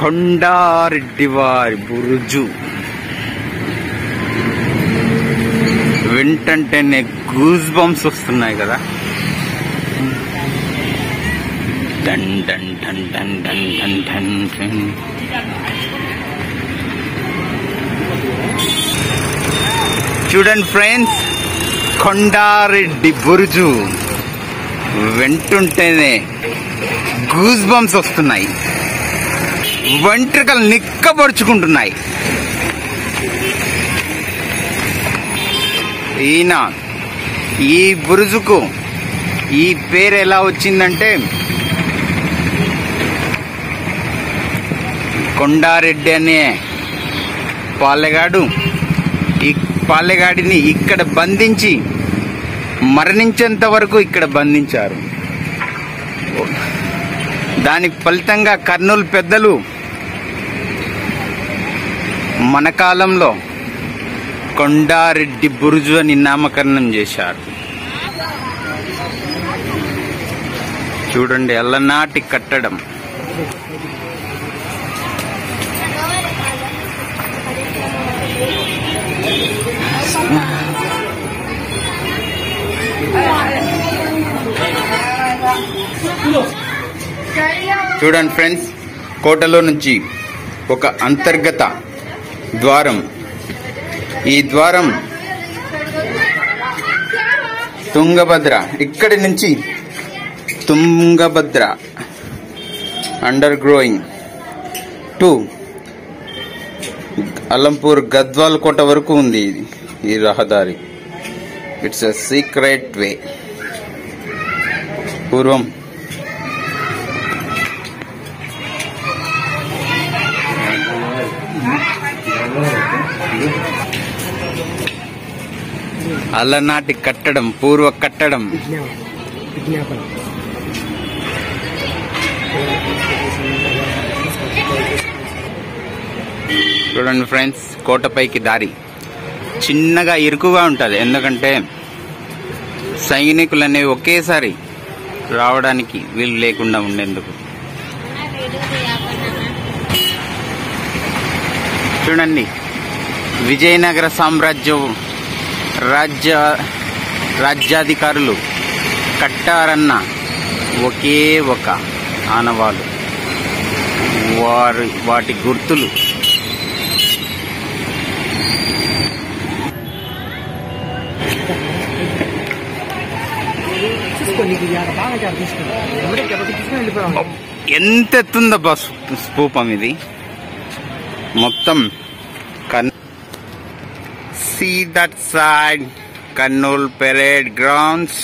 కొండారెడ్డి వారి బురుజు వింటంటేనే goose bumps వస్తున్నాయి కదా డన్ డన్ డన్ డన్ డన్ డన్ డన్ డన్. చూడండి ఫ్రెండ్స్ కొండారెడ్డి బురుజు వింటుంటేనే గూస్ బంప్స్ వస్తున్నాయి వెంట్రుకలు నిక్కబడుచుకుంటున్నాయి ఈయన ఈ బురుజుకు ఈ పేరు ఎలా వచ్చిందంటే కొండారెడ్డి అనే పాలెగాడు ఈ పాలెగాడిని ఇక్కడ బంధించి మరణించేంత వరకు ఇక్కడ బంధించారు దాని ఫలితంగా కర్నూలు పెద్దలు మన కాలంలో కొండారెడ్డి బురుజు అని నామకరణం చేశారు చూడండి అల్లనాటి కట్టడం చూడండి ఫ్రెండ్స్ కోటలో నుంచి ఒక అంతర్గత ద్వారం ఈ ద్వారం తుంగభద్ర ఇక్కడి నుంచి Tungabhadra under growing to Alampur Gadwal కోట వరకు ఉంది ఇది ఈ రహదారి ఇట్స్ ఎ సీక్రెట్ వే పూర్వం అలనాటి కట్టడం పూర్వ కట్టడం విజ్ఞాపన చూడండి ఫ్రెండ్స్ కోటపైకి దారి చిన్నగా ఇరుకుగా ఉంటుంది ఎందుకంటే సైనికులు అనేవి ఒకేసారి రావడానికి వీలు లేకుండా ఉండేందుకు చూడండి విజయనగర సామ్రాజ్యం రాజ్య రాజ్యాధికారులు కట్టారన్న ఒకే ఒక ఆనవాలు వారి వాటి గుర్తులు చూసుకో నీకు ఇది బాగా చాలా తీసుకున్నా ఎవరికి ఎవరికి తీసుకుని వెళ్ళిపోయాం ఎంత ఎత్తుందబ్బా స్తూపం ఇది మొత్తం can see that side Kurnool parade grounds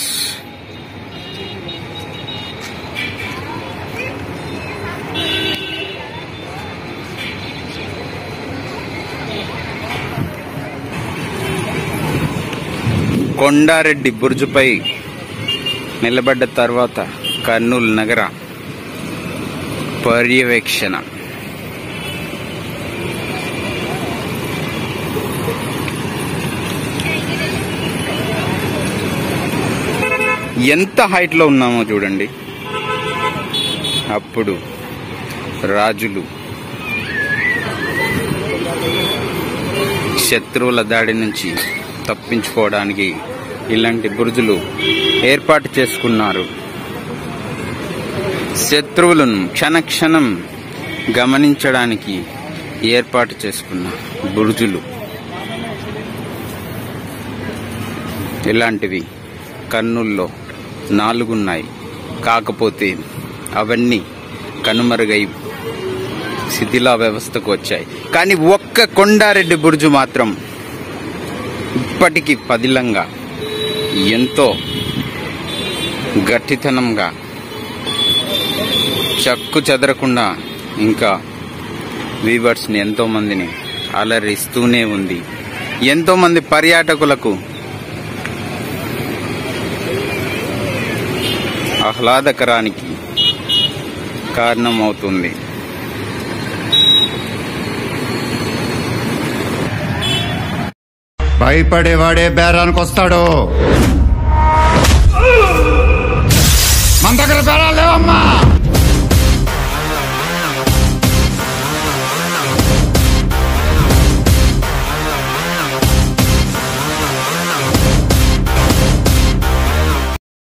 Kondareddy బుర్జుపై నిలబడ్డ తర్వాత కర్నూలు నగర పర్యవేక్షణ ఎంత హైట్ లో ఉన్నామో చూడండి అప్పుడు రాజులు శత్రువుల దాడి నుంచి తప్పించుకోవడానికి ఇలాంటి బురుజులు ఏర్పాటు చేసుకున్నారు శత్రువులను క్షణక్షణం గమనించడానికి ఏర్పాటు చేసుకున్న బురుజులు ఇలాంటివి కర్నూల్లో నాలుగున్నాయి కాకపోతే అవన్నీ కనుమరుగై శిథిలా వ్యవస్థకు వచ్చాయి కానీ ఒక్క కొండారెడ్డి బురుజు మాత్రం ఇప్పటికీ పదిలంగా ఎంతో గట్టితనంగా చక్కు చెదరకుండా ఇంకా వీవర్స్ని ఎంతో మందిని అలరిస్తూనే ఉంది ఎంతో మంది పర్యాటకులకు ఆహ్లాదకరానికి కారణమవుతుంది భయపడేవాడే బేరానికి వస్తాడు